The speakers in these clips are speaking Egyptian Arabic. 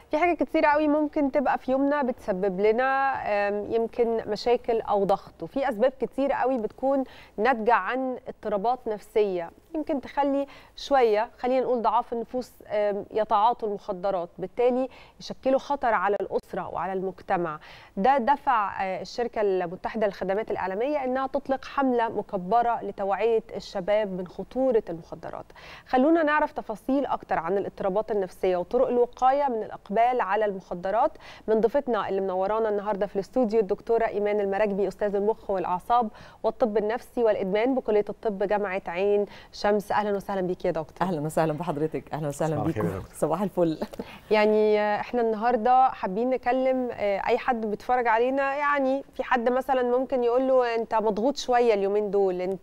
في حاجات كتير قوي ممكن تبقى في يومنا بتسبب لنا يمكن مشاكل او ضغط وفي اسباب كتير قوي بتكون ناتجه عن اضطرابات نفسيه يمكن تخلي شويه خلينا نقول ضعاف النفوس يتعاطوا المخدرات بالتالي يشكلوا خطر على الاسره وعلى المجتمع ده دفع الشركه المتحده للخدمات الاعلاميه انها تطلق حمله مكبره لتوعيه الشباب من خطوره المخدرات خلونا نعرف تفاصيل اكتر عن الاضطرابات النفسيه وطرق الوقايه من الاقبال على المخدرات من ضيفتنا اللي منورانا النهارده في الاستوديو الدكتوره ايمان المراكبي استاذ المخ والاعصاب والطب النفسي والادمان بكليه الطب جامعه عين شمس اهلا وسهلا بيك يا دكتور اهلا وسهلا بحضرتك اهلا وسهلا بيكم صباح الفل يعني احنا النهارده حابين نكلم اي حد بيتفرج علينا يعني في حد مثلا ممكن يقول له انت مضغوط شويه اليومين دول انت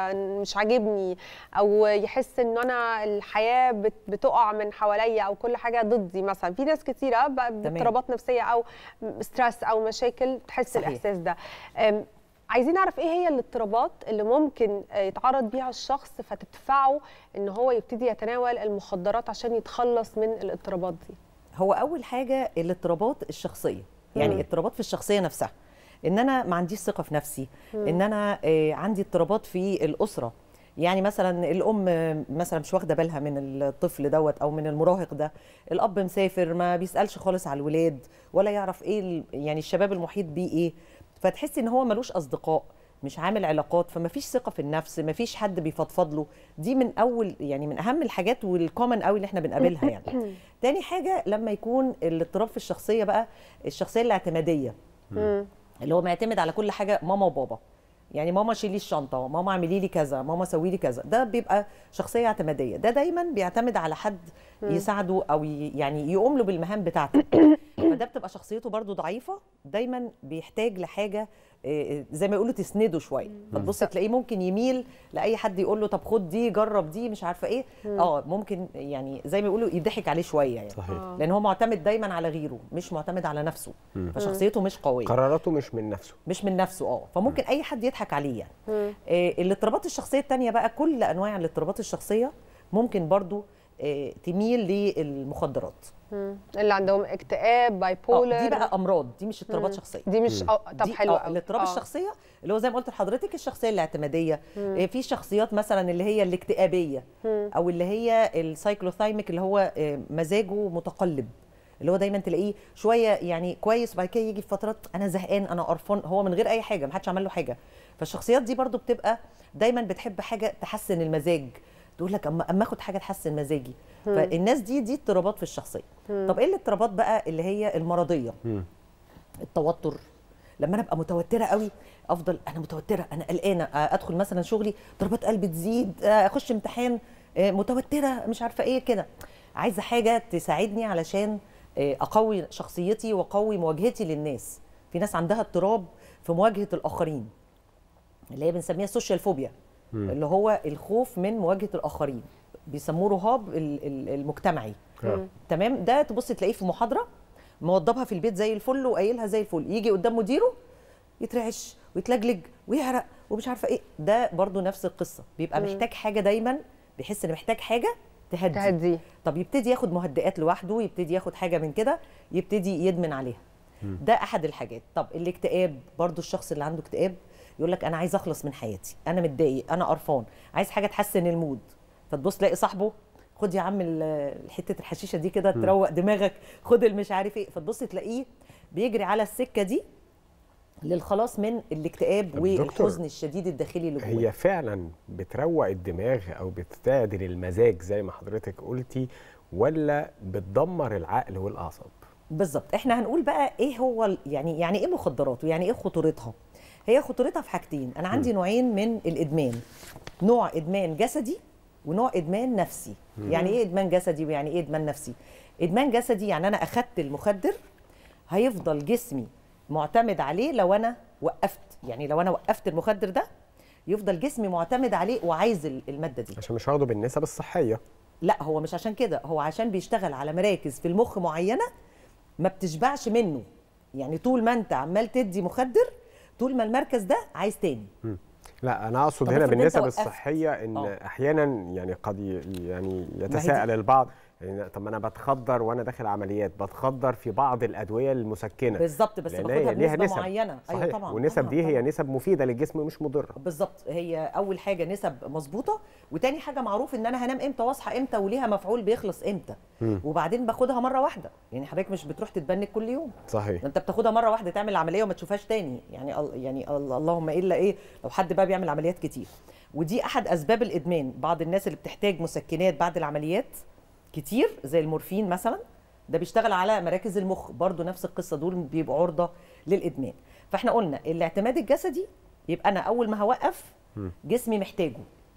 مش عاجبني او يحس ان انا الحياه بتقع من حواليا او كل حاجه ضدي مثلا في ناس كتيره باضطرابات نفسيه او ستريس او مشاكل تحس صحيح. الاحساس ده عايزين نعرف ايه هي الاضطرابات اللي ممكن يتعرض بيها الشخص فتدفعه ان هو يبتدي يتناول المخدرات عشان يتخلص من الاضطرابات دي هو اول حاجه الاضطرابات الشخصيه يعني اضطرابات في الشخصيه نفسها ان انا ما عنديش ثقه في نفسي مم. ان انا عندي اضطرابات في الاسره يعني مثلا الام مثلا مش واخده بالها من الطفل دوت او من المراهق ده الاب مسافر ما بيسالش خالص على الولاد ولا يعرف ايه يعني الشباب المحيط بيه ايه فتحسي ان هو ملوش اصدقاء مش عامل علاقات فما فيش ثقه في النفس ما فيش حد بيفضفض له دي من اول يعني من اهم الحاجات والكومن قوي اللي احنا بنقابلها يعني تاني حاجه لما يكون الاضطراب في الشخصيه بقى الشخصيه الاعتماديه اللي هو معتمد على كل حاجه ماما وبابا يعني ماما شيلي الشنطه ماما اعملي لي كذا ماما سوي لي كذا ده بيبقى شخصيه اعتماديه ده دايما بيعتمد على حد يساعده او يعني يقوم له بالمهام بتاعته فده بتبقى شخصيته برضو ضعيفه دايما بيحتاج لحاجه زي ما يقولوا تسنده شويه فتبص تلاقيه ممكن يميل لاي حد يقول له طب خد دي جرب دي مش عارفه ايه اه ممكن يعني زي ما يقولوا يضحك عليه شويه يعني صحيح. لان هو معتمد دايما على غيره مش معتمد على نفسه مم. فشخصيته مش قويه قراراته مش من نفسه مش من نفسه اه فممكن مم. اي حد يضحك عليه يعني آه الاضطرابات الشخصيه الثانيه بقى كل انواع الاضطرابات الشخصيه ممكن برضو آه تميل للمخدرات اللي عندهم اكتئاب باي بولر دي بقى امراض دي مش اضطرابات شخصيه دي مش أو... طب حلو قوي الاضطراب الشخصيه اللي هو زي ما قلت لحضرتك الشخصيه الاعتماديه مم. في شخصيات مثلا اللي هي الاكتئابيه مم. او اللي هي السايكلوثايميك اللي هو مزاجه متقلب اللي هو دايما تلاقيه شويه يعني كويس وبعد كده يجي في فترات انا زهقان انا قرفان هو من غير اي حاجه ما حدش عمل له حاجه فالشخصيات دي برضو بتبقى دايما بتحب حاجه تحسن المزاج تقول لك اما اما اخد حاجه تحسن مزاجي مم. فالناس دي دي اضطرابات في الشخصيه مم. طب ايه الاضطرابات بقى اللي هي المرضيه مم. التوتر لما انا ابقى متوتره قوي افضل انا متوتره انا قلقانه ادخل مثلا شغلي ضربات قلبي تزيد اخش امتحان متوتره مش عارفه ايه كده عايزه حاجه تساعدني علشان اقوي شخصيتي واقوي مواجهتي للناس في ناس عندها اضطراب في مواجهه الاخرين اللي هي بنسميها السوشيال فوبيا اللي هو الخوف من مواجهه الاخرين بيسموه رهاب المجتمعي تمام ده تبص تلاقيه في محاضره موضبها في البيت زي الفل وقايلها زي الفل يجي قدام مديره يترعش ويتلجلج ويعرق ومش عارفه ايه ده برضو نفس القصه بيبقى مم. محتاج حاجه دايما بيحس ان محتاج حاجه تهدي تهدي طب يبتدي ياخد مهدئات لوحده يبتدي ياخد حاجه من كده يبتدي يدمن عليها مم. ده احد الحاجات طب الاكتئاب برضو الشخص اللي عنده اكتئاب يقول لك انا عايز اخلص من حياتي انا متضايق انا قرفان عايز حاجه تحسن المود فتبص تلاقي صاحبه خد يا عم حته الحشيشه دي كده تروق دماغك خد المش عارف ايه فتبص تلاقيه بيجري على السكه دي للخلاص من الاكتئاب والحزن الشديد الداخلي اللي جواه هي فعلا بتروق الدماغ او بتعدل المزاج زي ما حضرتك قلتي ولا بتدمر العقل والاعصاب بالظبط احنا هنقول بقى ايه هو يعني يعني ايه مخدرات ويعني ايه خطورتها هي خطورتها في حاجتين انا عندي م. نوعين من الادمان نوع ادمان جسدي ونوع ادمان نفسي م. يعني ايه ادمان جسدي ويعني ايه ادمان نفسي ادمان جسدي يعني انا اخدت المخدر هيفضل جسمي معتمد عليه لو انا وقفت يعني لو انا وقفت المخدر ده يفضل جسمي معتمد عليه وعايز الماده دي عشان مش هاخده بالنسب الصحيه لا هو مش عشان كده هو عشان بيشتغل على مراكز في المخ معينه ما بتشبعش منه يعني طول ما انت عمال تدي مخدر طول ما المركز ده عايز تاني م. لا انا اقصد هنا بالنسب الصحيه ان أوه. احيانا يعني قد يعني يتساءل البعض يعني طب ما انا بتخدر وانا داخل عمليات بتخدر في بعض الادويه المسكنه بالظبط بس لأن باخدها هي ليها بنسبه نسب. معينه صحيح. ايوه طبعا والنسب طبعاً دي هي طبعاً. نسب مفيده للجسم مش مضره بالظبط هي اول حاجه نسب مظبوطه وتاني حاجه معروف ان انا هنام امتى واصحى امتى وليها مفعول بيخلص امتى وبعدين باخدها مره واحده يعني حضرتك مش بتروح تتبنك كل يوم صحيح ده انت بتاخدها مره واحده تعمل العمليه وما تشوفهاش تاني يعني ال- يعني ال- اللهم الا ايه لو حد بقى بيعمل عمليات كتير ودي احد اسباب الادمان بعض الناس اللي بتحتاج مسكنات بعد العمليات كتير زي المورفين مثلا ده بيشتغل على مراكز المخ برضو نفس القصه دول بيبقوا عرضه للادمان فاحنا قلنا الاعتماد الجسدي يبقى انا اول ما هوقف جسمي محتاجه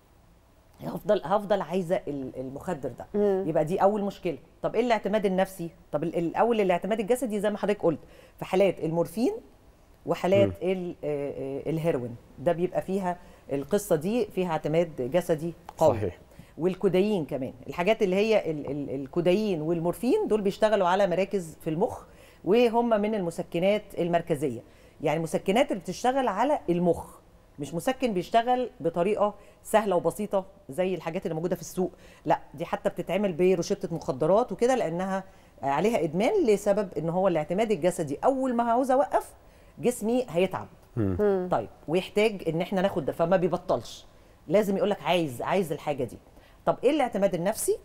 هفضل هفضل عايزه ال- المخدر ده يبقى دي اول مشكله طب ايه الاعتماد النفسي طب ال- الاول الاعتماد الجسدي زي ما حضرتك قلت في حالات المورفين وحالات ال- آه، آه، الهيروين ده بيبقى فيها القصه دي فيها اعتماد جسدي قوي صحيح. والكودايين كمان الحاجات اللي هي ال- ال- الكودايين والمورفين دول بيشتغلوا على مراكز في المخ وهم من المسكنات المركزيه يعني المسكنات اللي بتشتغل على المخ مش مسكن بيشتغل بطريقه سهله وبسيطه زي الحاجات اللي موجوده في السوق لا دي حتى بتتعمل بروشته مخدرات وكده لانها عليها ادمان لسبب ان هو الاعتماد الجسدي اول ما عاوز اوقف جسمي هيتعب طيب ويحتاج ان احنا ناخد ده فما بيبطلش لازم يقول لك عايز عايز الحاجه دي طب ايه الاعتماد النفسي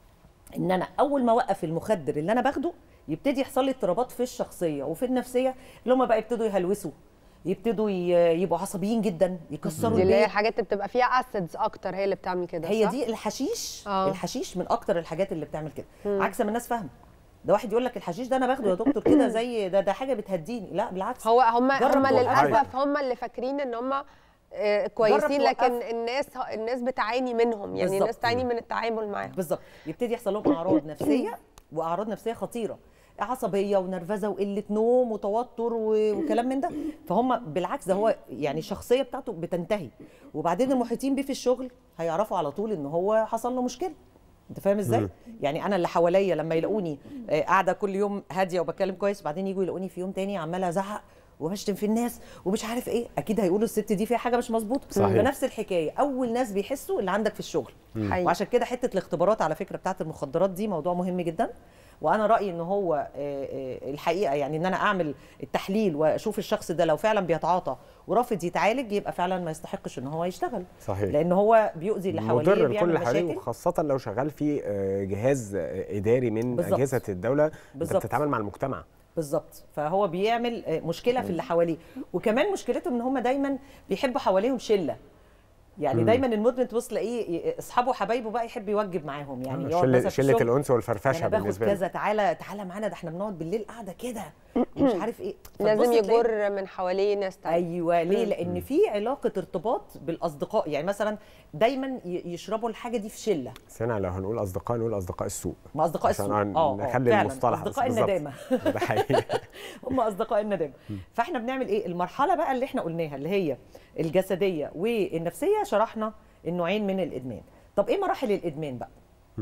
ان انا اول ما اوقف المخدر اللي انا باخده يبتدي يحصل لي اضطرابات في الشخصيه وفي النفسيه اللي هم بقى يبتدوا يهلوسوا يبتدوا ي- يبقوا عصبيين جدا يكسروا دي اللي هي البيت الحاجات اللي بتبقى فيها اسيدز اكتر هي اللي بتعمل كده هي صح؟ دي الحشيش آه. الحشيش من اكتر الحاجات اللي بتعمل كده عكس ما الناس فاهمه ده واحد يقول لك الحشيش ده انا باخده يا دكتور كده زي ده ده حاجه بتهديني لا بالعكس هو هم جرب هم توقفها. للاسف هم اللي فاكرين ان هم آه، كويسين لكن توقف. الناس الناس بتعاني منهم يعني بالظبط. الناس تعاني من التعامل معاهم بالظبط يبتدي يحصل لهم اعراض نفسيه واعراض نفسيه خطيره عصبيه ونرفزه وقله نوم وتوتر و- وكلام من ده فهم بالعكس ده هو يعني الشخصيه بتاعته بتنتهي وبعدين المحيطين بيه في الشغل هيعرفوا على طول ان هو حصل له مشكله انت فاهم ازاي يعني انا اللي حواليا لما يلاقوني آه، قاعده كل يوم هاديه وبتكلم كويس بعدين يجوا يلاقوني في يوم تاني عماله ازعق وبشتم في الناس ومش عارف ايه اكيد هيقولوا الست دي فيها حاجه مش مظبوطه صحيح. فنفس الحكايه اول ناس بيحسوا اللي عندك في الشغل حقيقي. وعشان كده حته الاختبارات على فكره بتاعت المخدرات دي موضوع مهم جدا وانا رايي ان هو آه، آه، الحقيقه يعني ان انا اعمل التحليل واشوف الشخص ده لو فعلا بيتعاطى ورافض يتعالج يبقى فعلا ما يستحقش ان هو يشتغل صحيح. لان هو بيؤذي اللي حواليه مضر بيعمل لكل حواليه مشاكل وخاصة لو شغال في آه، جهاز آه، إداري من بالظبط. أجهزة الدولة أنت بالظبط. بتتعامل مع المجتمع بالظبط فهو بيعمل آه، مشكله في اللي حواليه وكمان مشكلتهم ان هم دايما بيحبوا حواليهم شله يعني دايما المدمن تبص تلاقيه ي- اصحابه وحبايبه بقى يحب يوجب معاهم يعني يقعد شلة, مثلا في شلة الشغل، الأنس والفرفشة انا باخد بالنسبة لي كذا تعالى تعالى معانا ده احنا بنقعد بالليل قاعده كده ومش عارف ايه لازم فتبص تلاقي- يجر من حواليه ناس تانية ايوه ليه لان في علاقه ارتباط بالاصدقاء يعني مثلا دايما ي- يشربوا الحاجه دي في شله سنة لو هنقول أصدقاء نقول أصدقاء السوق ما اصدقاء عشان السوق ن- اه نخلي فعلا المصطلح بس اصدقاء بالظبط. الندامه ده حقيقي هم اصدقاء الندامه فاحنا بنعمل ايه المرحله بقى اللي احنا قلناها اللي هي الجسديه والنفسيه شرحنا النوعين من الادمان طب ايه مراحل الادمان بقى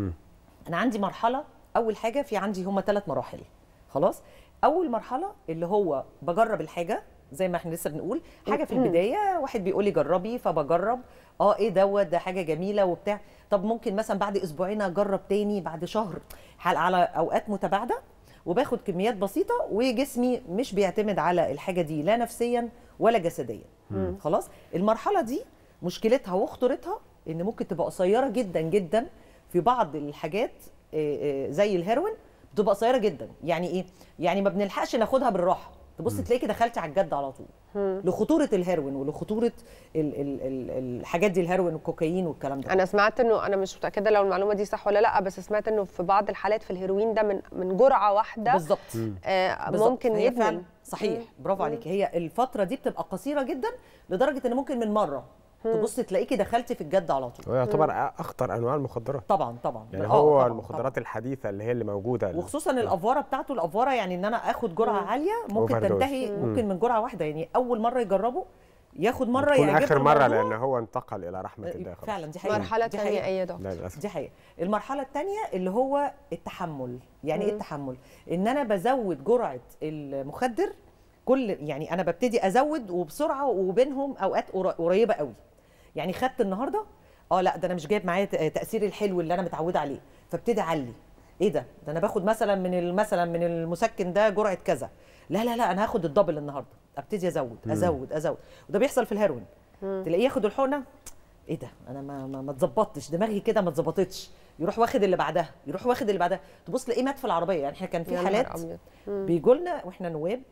انا عندي مرحله اول حاجه في عندي هم ثلاث مراحل خلاص اول مرحله اللي هو بجرب الحاجه زي ما احنا لسه بنقول حاجه في البدايه واحد بيقول لي جربي فبجرب اه ايه دوت ده حاجه جميله وبتاع طب ممكن مثلا بعد اسبوعين اجرب تاني بعد شهر حال- على اوقات متباعده وباخد كميات بسيطه وجسمي مش بيعتمد على الحاجه دي لا نفسيا ولا جسديا خلاص المرحله دي مشكلتها وخطورتها ان ممكن تبقى قصيره جدا جدا في بعض الحاجات آه، آه، زي الهيروين بتبقى قصيره جدا يعني ايه يعني ما بنلحقش ناخدها بالراحه تبص تلاقيكي دخلتي على الجد على طول لخطوره الهيروين ولخطوره ال ال ال الحاجات دي الهيروين والكوكايين والكلام ده انا سمعت انه انا مش متاكده لو المعلومه دي صح ولا لا بس سمعت انه في بعض الحالات في الهيروين ده من من جرعه واحده بالظبط آه بالظبط. ممكن هي فعلاً يدمن صحيح مم. برافو عليك هي الفتره دي بتبقى قصيره جدا لدرجه ان ممكن من مره تبص تلاقيكي دخلتي في الجد على طول هو يعتبر أخطر أنواع المخدرات طبعا طبعا يعني آه، هو طبعاً، المخدرات الحديثة اللي هي اللي موجودة طبعاً. وخصوصا الافوره بتاعته الافوره يعني ان انا اخد جرعه عاليه ممكن Overdose. تنتهي ممكن من جرعه واحده يعني اول مره يجربه ياخد مره تكون يعجبه آخر مرة الموضوع. لأن هو انتقل إلى رحمة الله خلاص فعلا دي حقيقه مرحله دي ثانيه حقيقة. ايه ده لا للأسف دي حقيقه المرحله الثانيه اللي هو التحمل يعني ايه التحمل ان انا بزود جرعه المخدر كل يعني انا ببتدي ازود وبسرعه وبينهم اوقات قر- قريبه قوي يعني خدت النهارده اه لا ده انا مش جايب معايا ت- تاثير الحلو اللي انا متعوده عليه فابتدي اعلي ايه ده ده انا باخد مثلا من ال- مثلا من المسكن ده جرعه كذا لا لا لا انا هاخد الدبل النهارده ابتدي ازود ازود ازود وده بيحصل في الهيروين تلاقيه ياخد الحقنه ايه ده انا ما ما, ما اتظبطتش دماغي كده ما اتظبطتش يروح واخد اللي بعدها يروح واخد اللي بعدها تبص تلاقيه مات في العربيه يعني احنا كان في يا نهار حالات أبيض. بيجوا لنا واحنا نواب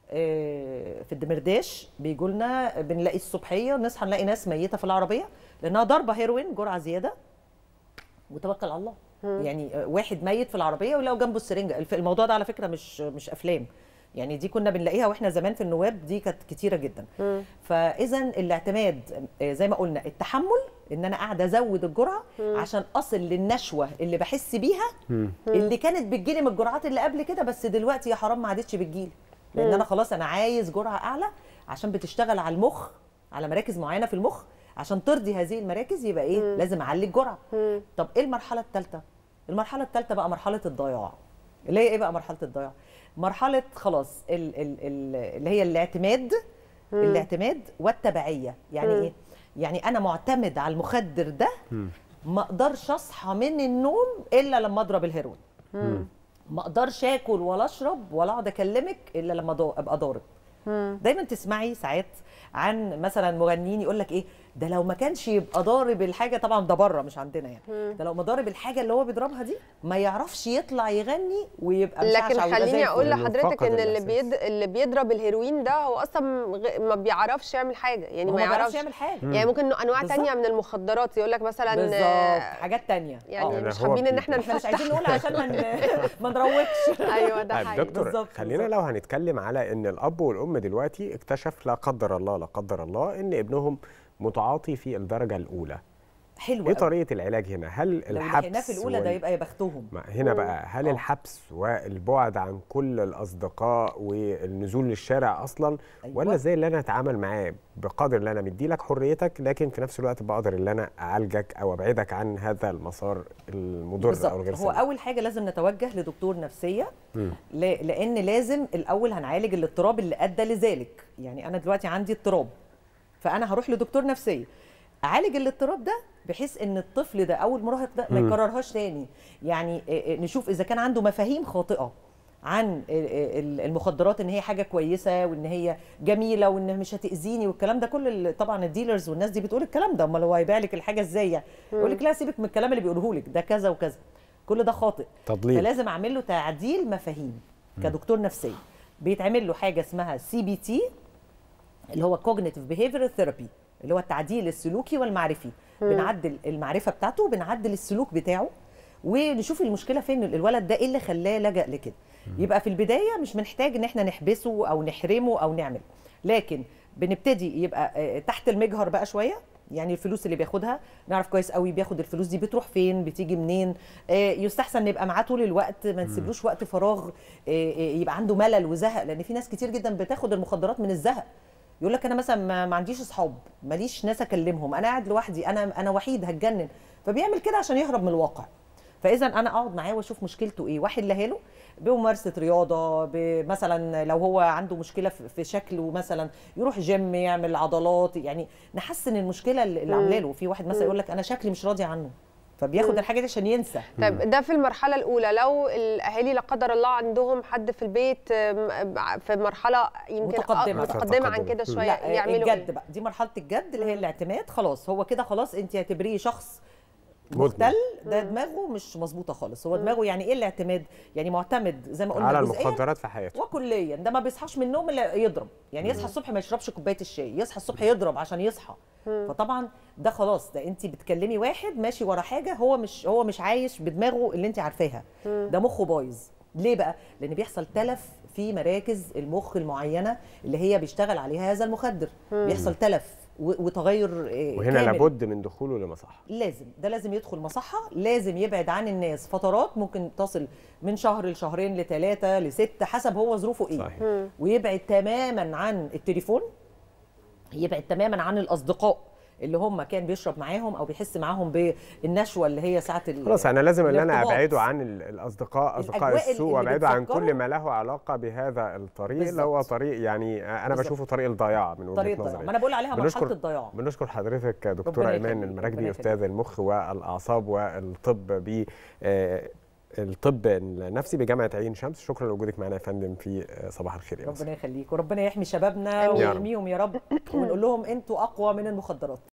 آه، في الدمرداش بيجوا لنا بنلاقي الصبحيه نصحى نلاقي ناس ميته في العربيه لانها ضاربه هيروين جرعه زياده وتوكل على الله يعني آه، واحد ميت في العربيه ولو جنبه السرنجه الف- الموضوع ده على فكره مش مش افلام يعني دي كنا بنلاقيها واحنا زمان في النواب دي كانت كتيره جدا فاذا الاعتماد آه، زي ما قلنا التحمل ان انا قاعده ازود الجرعه عشان اصل للنشوه اللي بحس بيها اللي كانت بتجيلي من الجرعات اللي قبل كده بس دلوقتي يا حرام ما عادتش بتجيلي لان انا خلاص انا عايز جرعه اعلى عشان بتشتغل على المخ على مراكز معينه في المخ عشان ترضي هذه المراكز يبقى ايه لازم اعلي الجرعه طب ايه المرحله الثالثه المرحله الثالثه بقى مرحله الضياع اللي هي ايه بقى مرحله الضياع مرحله خلاص ال ال ال اللي هي الاعتماد الاعتماد والتبعيه يعني ايه يعني انا معتمد على المخدر ده ما اقدرش اصحى من النوم الا لما اضرب الهيروين ما اقدرش اكل ولا اشرب ولا اقعد اكلمك الا لما ضو- ابقى ضارب دايما تسمعي ساعات عن مثلا مغنيين يقول لك ايه ده لو ما كانش يبقى ضارب الحاجه طبعا ده بره مش عندنا يعني ده لو ما ضارب الحاجه اللي هو بيضربها دي ما يعرفش يطلع يغني ويبقى مشعشع لكن ويبقى زي خليني اقول الفل. لأنه لحضرتك فقد ان اللي الإحساس. بيد... اللي بيضرب الهيروين ده هو اصلا غ- ما بيعرفش يعمل حاجه يعني هو ما ما بيعرفش يعرفش يعمل حاجه يعني ممكن إنه انواع بالظبط. تانية من المخدرات يقول لك مثلا بالظبط آه، حاجات تانية يعني آه. يعني مش هو حابين ان بي- احنا احنا مش نفتح عايزين نقول عشان ما ن- ما نروجش ايوه ده طيب حقيقي دكتور بالظبط، خلينا بالظبط. لو هنتكلم على ان الاب والام دلوقتي اكتشف لا قدر الله لا قدر الله ان ابنهم متعاطي في الدرجه الاولى حلو ايه قوي. طريقه العلاج هنا هل لو لحقناه الحبس في الاولى ده وال- يبقى يا بختهم ما هنا بقى هل آه. الحبس والبعد عن كل الاصدقاء والنزول للشارع اصلا أيوة. ولا ازاي اللي انا اتعامل معاه بقدر اللي انا مدي لك حريتك لكن في نفس الوقت بقدر اللي انا اعالجك او ابعدك عن هذا المسار المضر او بالظبط الغير هو سليم اول حاجه لازم نتوجه لدكتور نفسيه ل- لان لازم الاول هنعالج الاضطراب اللي ادى لذلك يعني انا دلوقتي عندي اضطراب فانا هروح لدكتور نفسيه اعالج الاضطراب ده بحيث ان الطفل ده او المراهق ده ما يكررهاش تاني يعني آه، آه، نشوف اذا كان عنده مفاهيم خاطئه عن ال- ال- المخدرات ان هي حاجه كويسه وان هي جميله وان مش هتاذيني والكلام ده كل ال- طبعا الديلرز والناس دي بتقول الكلام ده امال هو هيبيع لك الحاجه ازاي يعني يقول لك لا سيبك من الكلام اللي بيقوله لك ده كذا وكذا كل ده خاطئ تضليل. فلازم اعمل له تعديل مفاهيم كدكتور نفسي بيتعمل له حاجه اسمها سي بي تي اللي هو كوجنيتيف بيهيفيرال ثيرابي اللي هو التعديل السلوكي والمعرفي بنعدل المعرفه بتاعته وبنعدل السلوك بتاعه ونشوف المشكله فين الولد ده ايه اللي خلاه لجأ لكده يبقى في البدايه مش بنحتاج ان احنا نحبسه او نحرمه او نعمل لكن بنبتدي يبقى آه، تحت المجهر بقى شويه يعني الفلوس اللي بياخدها نعرف كويس قوي بياخد الفلوس دي بتروح فين بتيجي منين آه، يستحسن نبقى معاه طول الوقت ما نسيبلوش وقت فراغ آه، آه، يبقى عنده ملل وزهق لان في ناس كتير جدا بتاخد المخدرات من الزهق يقول لك انا مثلا ما, ما عنديش اصحاب ماليش ناس اكلمهم انا قاعد لوحدي انا انا وحيد هتجنن فبيعمل كده عشان يهرب من الواقع فاذا انا اقعد معاه واشوف مشكلته ايه واحلها له بممارسه رياضه مثلا لو هو عنده مشكله في في شكله مثلا يروح جيم يعمل عضلات يعني نحسن المشكله اللي اللي عامله له في واحد مثلا يقول لك انا شكلي مش راضي عنه فبياخد الحاجه دي عشان ينسى طيب ده في المرحله الاولى لو الاهالي لا قدر الله عندهم حد في البيت آم، في مرحله يمكن متقدمة. آه، متقدمه عن متقدمة. كده شويه لا يعملوا الجد إيه؟ بقى دي مرحله الجد اللي هي الاعتماد خلاص هو كده خلاص انت اعتبريه شخص مدمن. مختل ده دماغه مش مظبوطه خالص هو دماغه يعني ايه الاعتماد يعني معتمد زي ما قلنا على جزئياً المخدرات في حياته وكليا ده ما بيصحاش من النوم الا يضرب يعني يصحى الصبح ما يشربش كوبايه الشاي يصحى الصبح يضرب عشان يصحى فطبعا ده خلاص ده انت بتكلمي واحد ماشي ورا حاجه هو مش هو مش عايش بدماغه اللي انت عارفاها ده مخه بايظ ليه بقى لان بيحصل تلف في مراكز المخ المعينه اللي هي بيشتغل عليها هذا المخدر بيحصل تلف و- وتغير آه، وهنا كامل. لابد من دخوله لمصحه لازم ده لازم يدخل مصحة لازم يبعد عن الناس فترات ممكن تصل من شهر لشهرين لثلاثة لستة حسب هو ظروفه ايه صحيح. ويبعد تماما عن التليفون يبعد تماما عن الأصدقاء اللي هم كان بيشرب معاهم او بيحس معاهم بالنشوه اللي هي ساعه ال- خلاص انا لازم ان انا الارتباط. ابعده عن ال- الاصدقاء اصدقاء الأجواء السوء اللي وابعده عن بتفكره. كل ما له علاقه بهذا الطريق اللي هو بالظبط. طريق يعني انا بالظبط. بشوفه طريق الضياع من وجهه طريقه نظري الضياع ما انا بقول عليها مرحله بنشكر الضياع بنشكر حضرتك دكتوره ربنا ايمان يخليك، المراكبي ربنا استاذ المخ والاعصاب والطب ب آه، الطب النفسي بجامعه عين شمس شكرا لوجودك معنا يا فندم في آه، صباح الخير يا مصر ربنا يخليك وربنا يحمي شبابنا آمين. يا رب. ويحميهم يا رب ونقول لهم انتوا اقوى من المخدرات